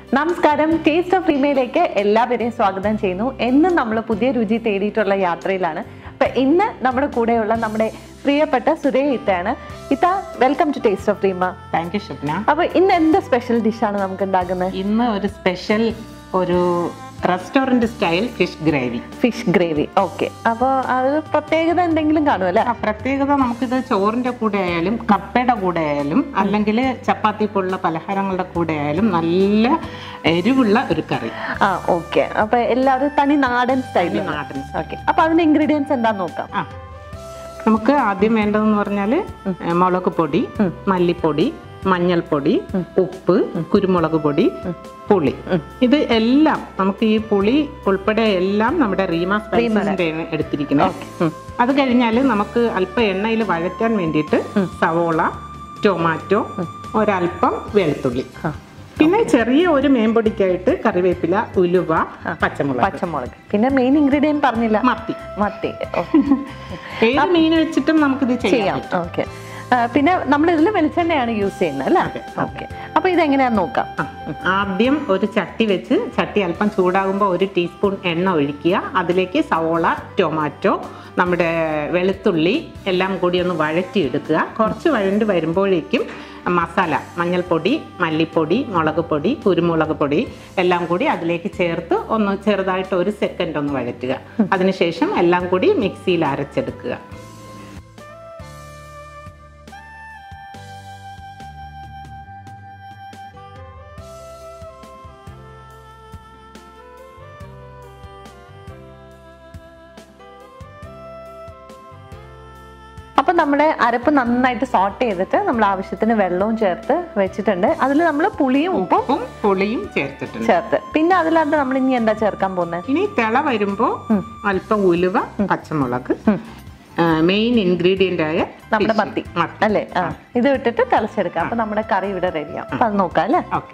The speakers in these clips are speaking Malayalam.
നമസ്കാരം ടേസ്റ്റ് ഓഫ് റീമയിലേക്ക് എല്ലാവരെയും സ്വാഗതം ചെയ്യുന്നു എന്നും നമ്മൾ പുതിയ രുചി തേടിയിട്ടുള്ള യാത്രയിലാണ് അപ്പൊ ഇന്ന് നമ്മുടെ കൂടെയുള്ള നമ്മുടെ പ്രിയപ്പെട്ട സുരേ ഇത്തയാണ് ഇത്ത welcome to taste of Reema thank you Shabna അപ്പൊ ഇന്ന് എന്ത് സ്പെഷ്യൽ ഡിഷാണ് നമുക്ക് ഉണ്ടാക്കുന്നത് ഇന്ന് ഒരു സ്പെഷ്യൽ ഒരു restaurant style fish gravy fish gravy okay അപ്പോൾ അത് പ്രത്യേകത എന്തെങ്കിലും കാണുമല്ലേ ആ പ്രത്യേകത നമുക്കിത് ചോറിന്റെ കൂടെ ആയാലും കപ്പയുടെ കൂടെ ആയാലും അല്ലെങ്കിൽ ചപ്പാത്തി പോലുള്ള പലഹാരങ്ങളുടെ കൂടെ ആയാലും നല്ല എരിവുള്ള ഒരു കറി ആ ഓക്കെ അപ്പൊ എല്ലാവരും തനി നാടൻ സ്റ്റൈലിൽ നാടൻ ഓക്കെ അപ്പൊ അതിന്റെ ഇൻഗ്രീഡിയൻസ് എന്താന്ന് നോക്കാം ആ നമുക്ക് ആദ്യം വേണ്ടതെന്ന് പറഞ്ഞാൽ മുളക് പൊടി മല്ലിപ്പൊടി മഞ്ഞൾപ്പൊടി ഉപ്പ് കുരുമുളക് പൊടി പുളി ഇത് എല്ലാം നമുക്ക് ഈ പുളി ഉൾപ്പെടെ എല്ലാം നമ്മുടെ റീമ സ്പൈസസിന്റെ എടുത്തിരിക്കുന്നത് ഉം. അത് കഴിഞ്ഞാൽ നമുക്ക് അല്പം എണ്ണയിൽ വഴറ്റാൻ വേണ്ടിയിട്ട് സവോള ടൊമാറ്റോ ഒരല്പം വെളുത്തുള്ളി ആ. പിന്നെ ചെറിയ ഒരു മേമ്പൊടിക്കായിട്ട് കറിവേപ്പില ഉലുവ പച്ചമുളക് പച്ചമുളക് പിന്നെ മെയിൻ ഇൻഗ്രീഡിയൻറ്റ് പറഞ്ഞില്ല മത്തി മത്തി ഓ. ഏത് മീൻ വെച്ചിട്ടും നമുക്കിത് ചെയ്യാം ചെയ്യാം ഓക്കെ പിന്നെ നമ്മൾ ഇതിൽ വെളിച്ചെണ്ണയാണ് യൂസ് ചെയ്യുന്നത് അല്ലേ അതെ, ഓക്കെ അപ്പൊ ഇതെങ്ങനെയാന്ന് നോക്കാം ആ, ആദ്യം ഒരു ചട്ടി വെച്ച് ചട്ടി അല്പം ചൂടാകുമ്പോൾ ഒരു ടീസ്പൂൺ എണ്ണ ഒഴിക്കുക അതിലേക്ക് സവോള ടൊമാറ്റോ നമ്മുടെ വെളുത്തുള്ളി എല്ലാം കൂടി ഒന്ന് വഴറ്റിയെടുക്കുക കുറച്ച് വഴണ്ട് വരുമ്പോഴേക്കും മസാല മഞ്ഞൾപ്പൊടി മല്ലിപ്പൊടി മുളക് പൊടി കുരുമുളക് പൊടി എല്ലാം കൂടി അതിലേക്ക് ചേർത്ത് ഒന്ന് ചെറുതായിട്ട് ഒരു സെക്കൻഡ് ഒന്ന് വഴറ്റുക അതിനുശേഷം എല്ലാം കൂടി മിക്സിയിൽ അരച്ചെടുക്കുക അപ്പൊ നമ്മുടെ അരപ്പ് നന്നായിട്ട് സോട്ട് ചെയ്തിട്ട് നമ്മൾ ആവശ്യത്തിന് വെള്ളവും ചേർത്ത് വെച്ചിട്ടുണ്ട് അതിൽ നമ്മൾ പുളിയും ഉപ്പും ഉപ്പും പുളിയും ചേർത്തിട്ടുണ്ട് ചേർത്ത് പിന്നെ അതിനകത്ത് നമ്മൾ ഇനി എന്താ ചേർക്കാൻ പോകുന്നത് ഇനി തിള വരുമ്പോൾ അല്പം ഉലുവ പച്ചമുളക് മെയിൻ ഇൻഗ്രീഡിയന്റ് ആയ നമ്മുടെ fish. മത്തി മത്തി അല്ലേ ആ ഇത് ഇട്ടിട്ട് തിളച്ചെടുക്കാം അപ്പൊ നമ്മുടെ കറി ഇവിടെ റെഡിയാവും അപ്പൊ അത് നോക്കാം അല്ലേ ഓക്കെ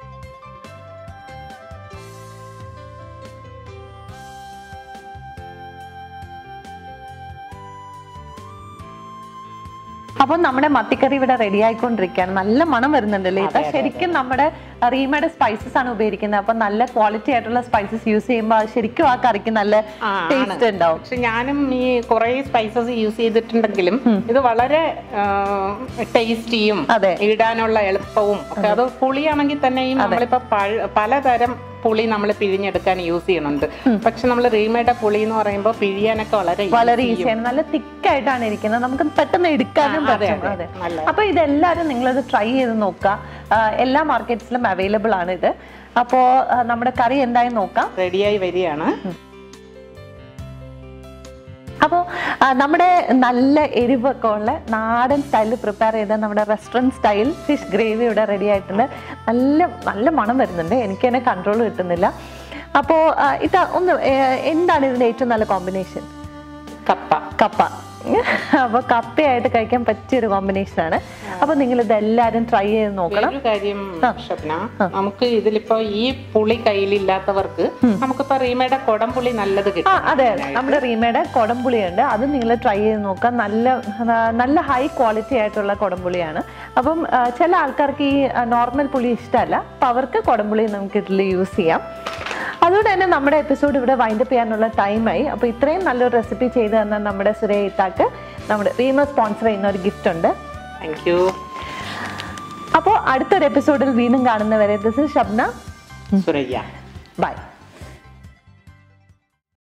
അപ്പൊ നമ്മുടെ മത്തിക്കറി ഇവിടെ റെഡി ആയിക്കൊണ്ടിരിക്കുകയാണ് നല്ല മണം വരുന്നുണ്ടല്ലേ ഇത് ശരിക്കും നമ്മുടെ റീമയുടെ സ്പൈസസ് ആണ് ഉപയോഗിക്കുന്നത് അപ്പൊ നല്ല ക്വാളിറ്റി ആയിട്ടുള്ള സ്പൈസസ് യൂസ് ചെയ്യുമ്പോൾ അത് ശരിക്കും ആ കറിക്ക് നല്ല ആ, ആണ്. ടേസ്റ്റ് ഉണ്ടാവും പക്ഷെ ഞാനും ഈ കുറെ സ്പൈസസ് യൂസ് ചെയ്തിട്ടുണ്ടെങ്കിലും ഇത് വളരെ ടേസ്റ്റിയും അതെ. ഇടാനുള്ള എളുപ്പവും ഒക്കെ അത് പുളിയാണെങ്കിൽ തന്നെയും നമ്മളിപ്പോ പഴ- പലതരം പുളി നമ്മൾ പിഴിഞ്ഞെടുക്കാൻ യൂസ് ചെയ്യുന്നുണ്ട് പക്ഷെ നമ്മൾ റീമേഡ് പുളി എന്ന് പറയുമ്പോൾ പിഴിയാനൊക്കെ വളരെ വളരെ ഈസിയാണ് നല്ല തിക്കായിട്ടാണ് ഇരിക്കുന്നത് നമുക്ക് പെട്ടെന്ന് എടുക്കാനും അതെ, പറ്റും അതെ. അതെ നല്ല അപ്പൊ ഇതെല്ലാവരും നിങ്ങളത് ട്രൈ ചെയ്ത് നോക്കുക ആ, എല്ലാ മാർക്കറ്റ്സിലും അവൈലബിൾ ആണ് ഇത് അപ്പോ ആ, നമ്മുടെ കറി എന്തായി നോക്കാം റെഡിയായി വരികയാണ് അപ്പോൾ നമ്മുടെ നല്ല എരിവൊക്കെ ഉള്ള നാടൻ സ്റ്റൈലിൽ പ്രിപ്പയർ ചെയ്ത നമ്മുടെ റെസ്റ്റോറൻറ്റ് സ്റ്റൈൽ ഫിഷ് ഗ്രേവി ഇവിടെ റെഡി ആയിട്ടുണ്ട് നല്ല നല്ല മണം വരുന്നുണ്ട് എനിക്ക് തന്നെ കൺട്രോൾ കിട്ടുന്നില്ല അപ്പോൾ ഇത് ഒന്ന് ഏ, എന്താണ് ഇതിൻ്റെ ഏറ്റവും നല്ല കോമ്പിനേഷൻ കപ്പ കപ്പ അപ്പോൾ കപ്പയായിട്ട് കഴിക്കാൻ പറ്റിയൊരു കോമ്പിനേഷൻ ആണ് അപ്പോൾ നിങ്ങൾ ഇത് എല്ലാവരും ട്രൈ ചെയ്ത് നോക്കണം ഒരു കാര്യം ഷബ്ന നമുക്ക് ഇതിലിപ്പോ ഈ പുളി കയ്യിലില്ലാത്തവർക്ക് നമുക്കിപ്പോ റീമയുടെ കുടംപുളി നല്ലത് ആ കിട്ടും അതെ നമ്മുടെ റീമയുടെ കൊടംപുളിയുണ്ട് അത് നിങ്ങൾ ട്രൈ ചെയ്ത് നോക്കാം നല്ല ആ, നല്ല ഹൈ ക്വാളിറ്റി ആയിട്ടുള്ള കൊടംപുളിയാണ് അപ്പം ആ, ചില ആൾക്കാർക്ക് ഈ നോർമൽ പുളി ഇഷ്ടമല്ല അപ്പം അവർക്ക് കൊടംപുളി നമുക്ക് ഇതിൽ യൂസ് ചെയ്യാം അതുകൊണ്ട് തന്നെ നമ്മുടെ എപ്പിസോഡ് ഇവിടെ വൈൻഡപ്പ് ചെയ്യാനുള്ള ടൈമായി അപ്പോൾ ഇത്രയും നല്ലൊരു റെസിപ്പി ചെയ്തു തന്ന നമ്മുടെ സുരേ ഇത്താക്ക് നമ്മുടെ റീമ സ്പോൺസർ ചെയ്യുന്ന ഒരു ഗിഫ്റ്റ് ഉണ്ട് താങ്ക് യു അപ്പോൾ അടുത്തൊരു എപ്പിസോഡിൽ വീണ്ടും കാണുന്നവരെ this is Shabna Suraiya by